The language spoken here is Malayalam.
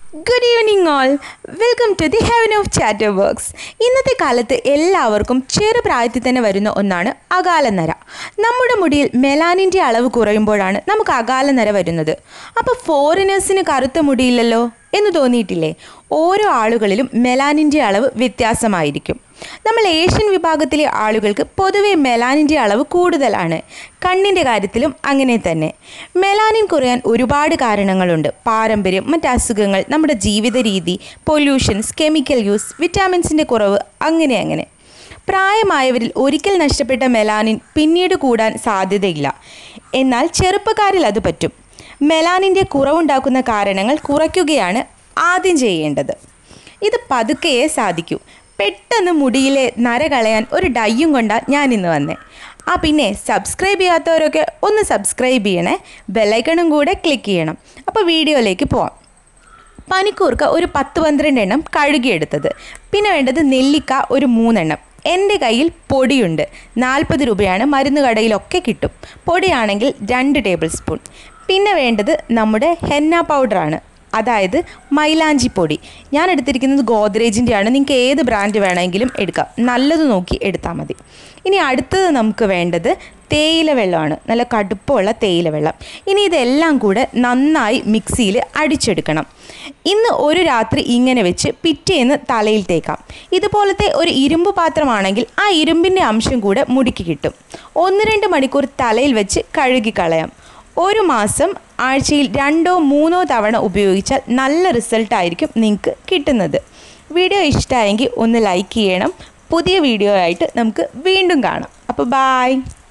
good evening all welcome to the heaven of chatter works ഇന്നത്തെ കാലത്ത് എല്ലാവർക്കും ചെറുപ്രായത്തിൽ തന്നെ വരുന്ന ഒന്നാണ് അകാലനര നമ്മുടെ മുടിയിൽ മെലാനിൻ്റെ അളവ് കുറയുമ്പോഴാണ് നമുക്ക് അകാലനര വരുന്നത് അപ്പോൾ ഫോറിനേഴ്സിന് കറുത്ത മുടിയില്ലല്ലോ എന്ന് തോന്നിയിട്ടില്ലേ ഓരോ ആളുകളിലും മെലാനിൻ്റെ അളവ് വ്യത്യാസമായിരിക്കും നമ്മൾ ഏഷ്യൻ വിഭാഗത്തിലെ ആളുകൾക്ക് പൊതുവെ മെലാനിൻ്റെ അളവ് കൂടുതലാണ് കണ്ണിൻ്റെ കാര്യത്തിലും അങ്ങനെ തന്നെ മെലാനിൻ കുറയാൻ ഒരുപാട് കാരണങ്ങളുണ്ട് പാരമ്പര്യം മറ്റ് അസുഖങ്ങൾ നമ്മുടെ ജീവിത രീതി പൊല്യൂഷൻസ് കെമിക്കൽ യൂസ് വിറ്റാമിൻസിൻ്റെ കുറവ് അങ്ങനെ അങ്ങനെ പ്രായമായവരിൽ ഒരിക്കൽ നഷ്ടപ്പെട്ട മെലാനിൻ പിന്നീട് കൂടാൻ സാധ്യതയില്ല എന്നാൽ ചെറുപ്പക്കാരിൽ അത് പറ്റും മെലാനിൻ്റെ കുറവുണ്ടാക്കുന്ന കാരണങ്ങൾ കുറയ്ക്കുകയാണ് ആദ്യം ചെയ്യേണ്ടത് ഇത് പതുക്കെയേ സാധിക്കൂ പെട്ടെന്ന് മുടിയിലെ നര കളയാൻ ഒരു ഡയ്യും കൊണ്ടാണ് ഞാൻ ഇന്ന് വന്നേ ആ പിന്നെ സബ്സ്ക്രൈബ് ചെയ്യാത്തവരൊക്കെ ഒന്ന് സബ്സ്ക്രൈബ് ചെയ്യണേ ബെല്ലൈക്കണും കൂടെ ക്ലിക്ക് ചെയ്യണം അപ്പോൾ വീഡിയോയിലേക്ക് പോവാം പനിക്കൂർക്ക ഒരു പത്ത് പന്ത്രണ്ട് എണ്ണം കഴുകിയെടുത്തത് പിന്നെ വേണ്ടത് നെല്ലിക്ക ഒരു മൂന്നെണ്ണം എൻ്റെ കയ്യിൽ പൊടിയുണ്ട് നാൽപ്പത് രൂപയാണ് മരുന്ന് കടയിലൊക്കെ കിട്ടും പൊടിയാണെങ്കിൽ രണ്ട് ടേബിൾ സ്പൂൺ പിന്നെ വേണ്ടത് നമ്മുടെ ഹെന്ന പൗഡറാണ് അതായത് മൈലാഞ്ചി പൊടി ഞാൻ എടുത്തിരിക്കുന്നത് ഗോദ്രേജിൻ്റെയാണ് നിങ്ങൾക്ക് ഏത് ബ്രാൻഡ് വേണമെങ്കിലും എടുക്കാം നല്ലത് നോക്കി എടുത്താൽ മതി ഇനി അടുത്തത് നമുക്ക് വേണ്ടത് തേയില വെള്ളമാണ് നല്ല കടുപ്പമുള്ള തേയില വെള്ളം ഇനി ഇതെല്ലാം കൂടെ നന്നായി മിക്സിയിൽ അടിച്ചെടുക്കണം ഇന്ന് ഒരു രാത്രി ഇങ്ങനെ വെച്ച് പിറ്റേന്ന് തലയിൽ തേക്കാം ഇതുപോലത്തെ ഒരു ഇരുമ്പ് പാത്രമാണെങ്കിൽ ആ ഇരുമ്പിൻ്റെ അംശം കൂടെ മുടിക്ക് കിട്ടും ഒന്ന് രണ്ട് മണിക്കൂർ തലയിൽ വെച്ച് കഴുകിക്കളയാം ഒരു മാസം ആഴ്ചയിൽ രണ്ടോ മൂന്നോ തവണ ഉപയോഗിച്ചാൽ നല്ല റിസൾട്ടായിരിക്കും നിങ്ങൾക്ക് കിട്ടുന്നത് വീഡിയോ ഇഷ്ടമായെങ്കിൽ ഒന്ന് ലൈക്ക് ചെയ്യണം പുതിയ വീഡിയോ ആയിട്ട് നമുക്ക് വീണ്ടും കാണാം അപ്പോൾ ബായ്